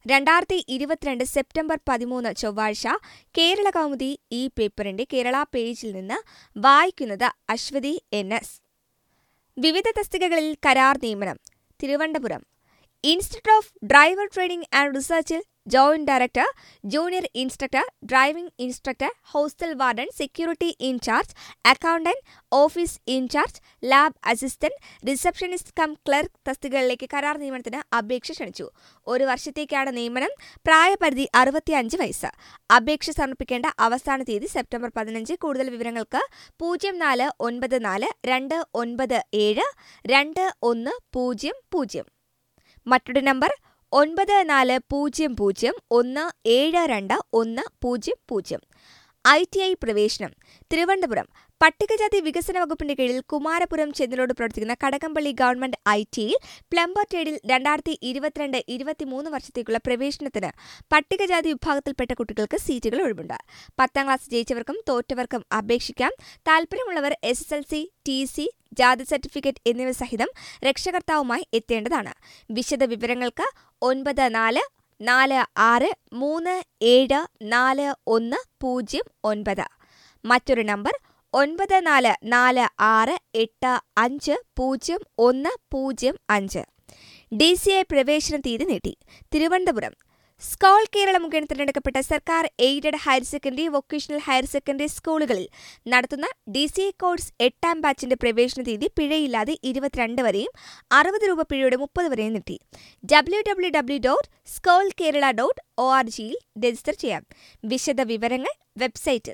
രണ്ടായിരത്തി ഇരുപത്തിരണ്ട് സെപ്റ്റംബർ പതിമൂന്ന് ചൊവ്വാഴ്ച കേരള കൗമുദി ഈ പേപ്പറിന്റെ കേരള പേജിൽ നിന്ന് വായിക്കുന്നത് അശ്വതി എൻ എസ് വിവിധ തസ്തികകളിൽ കരാർ നിയമനം Thiruvananthapuram institute of driver training and റിസർച്ചിൽ joint director junior instructor driving instructor hostel warden security in charge accountant office in charge lab assistant receptionist cum clerk തസ്തികകളിലേക്ക് കരാർ നിയമനത്തിന് അപേക്ഷ ക്ഷണിച്ചു ഒരു വർഷത്തേക്കാണ് നിയമനം പ്രായപരിധി അറുപത്തിയഞ്ച് വയസ്സ് അപേക്ഷ സമർപ്പിക്കേണ്ട അവസാന തീയതി സെപ്റ്റംബർ പതിനഞ്ച് കൂടുതൽ വിവരങ്ങൾക്ക് പൂജ്യം നാല് ഒൻപത് നാല് രണ്ട് ഒൻപത് ഏഴ് രണ്ട് ഒന്ന് പൂജ്യം പൂജ്യം മറ്റൊരു നമ്പർ ഒൻപത് നാല് പൂജ്യം പൂജ്യം ഒന്ന് ഏഴ് രണ്ട് ഒന്ന് പൂജ്യം പൂജ്യം ഐ ടി ഐ പ്രവേശനം തിരുവനന്തപുരം പട്ടികജാതി വികസന വകുപ്പിന്റെ കീഴിൽ കുമാരപുരം ചെന്നിലോട് പ്രവർത്തിക്കുന്ന കടകംപള്ളി ഗവൺമെന്റ് ഐ ടിയിൽ പ്ലംബർ ട്രേഡിൽ രണ്ടായിരത്തി ഇരുപത്തിരണ്ട് ഇരുപത്തിമൂന്ന് വർഷത്തേക്കുള്ള പ്രവേശനത്തിന് പട്ടികജാതി വിഭാഗത്തിൽപ്പെട്ട കുട്ടികൾക്ക് സീറ്റുകൾ ഒഴിവുണ്ട് പത്താം ക്ലാസ് ജയിച്ചവർക്കും തോറ്റവർക്കും അപേക്ഷിക്കാം താൽപ്പര്യമുള്ളവർ S S L C T C ജാതി സർട്ടിഫിക്കറ്റ് എന്നിവ സഹിതം രക്ഷകർത്താവുമായി എത്തേണ്ടതാണ് വിശദ വിവരങ്ങൾക്ക് ഒൻപത് നാല് നാല് ആറ് മൂന്ന് ഏഴ് നാല് ഒന്ന് പൂജ്യം ഒൻപത് മറ്റൊരു നമ്പർ ഒൻപത് നാല് നാല് ആറ് എട്ട് അഞ്ച് പൂജ്യം ഒന്ന് പൂജ്യം അഞ്ച് ഡി സി ഐ പ്രവേശന തീയതി നീട്ടി തിരുവനന്തപുരം സ്കോൾ കേരള മുഖേന തിരഞ്ഞെടുക്കപ്പെട്ട സർക്കാർ aided higher secondary vocational higher secondary സ്കൂളുകളിൽ നടത്തുന്ന ഡി സി എ കോഴ്സ് എട്ടാം ബാച്ചിന്റെ പ്രവേശന തീയതി പിഴയില്ലാതെ ഇരുപത്തിരണ്ട് വരെയും അറുപത് രൂപ പിഴയുടെ മുപ്പത് വരെയും നീട്ടി W W W dot SCOLE Kerala dot O R ജിയിൽ രജിസ്റ്റർ ചെയ്യാം വിശദ വിവരങ്ങൾ വെബ്സൈറ്റ്